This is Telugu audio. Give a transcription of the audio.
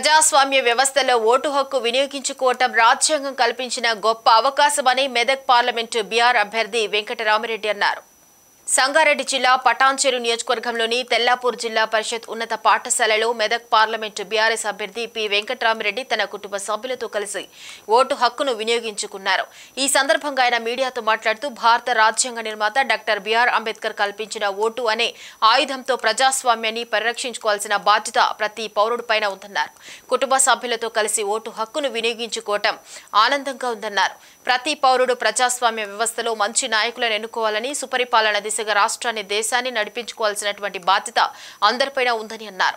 ప్రజాస్వామ్య వ్యవస్థలో ఓటు హక్కు వినియోగించుకోవటం రాజ్యాంగం కల్పించిన గొప్ప అవకాశమని మెదక్ పార్లమెంటు బీఆర్ అభ్యర్థి వెంకటరామిరెడ్డి అన్నారు సంగారెడ్డి జిల్లా పటాన్చెరు నియోజకవర్గంలోని తెల్లాపూర్ జిల్లా పరిషత్ ఉన్నత పాఠశాలలో మెదక్ పార్లమెంటు బీఆర్ఎస్ అభ్యర్థి పి వెంకట్రామిరెడ్డి తన కుటుంబ సభ్యులతో కలిసి ఓటు హక్కును వినియోగించుకున్నారు ఈ సందర్భంగా ఆయన మీడియాతో మాట్లాడుతూ భారత రాజ్యాంగ నిర్మాత డాక్టర్ బిఆర్ అంబేద్కర్ కల్పించిన ఓటు అనే ఆయుధంతో ప్రజాస్వామ్యాన్ని పరిరక్షించుకోవాల్సిన బాధ్యత ప్రతి పౌరుడిపైన ఉందన్నారు కుటుంబ సభ్యులతో కలిసి ఓటు హక్కును వినియోగించుకోవటం ఆనందంగా ఉందన్నారు ప్రతి పౌరుడు ప్రజాస్వామ్య వ్యవస్థలో మంచి నాయకులను ఎన్నుకోవాలని సుపరిపాలన దిశగా రాష్ట్రాన్ని దేశాన్ని నడిపించుకోవాల్సినటువంటి బాధ్యత అందరిపైన ఉందని అన్నారు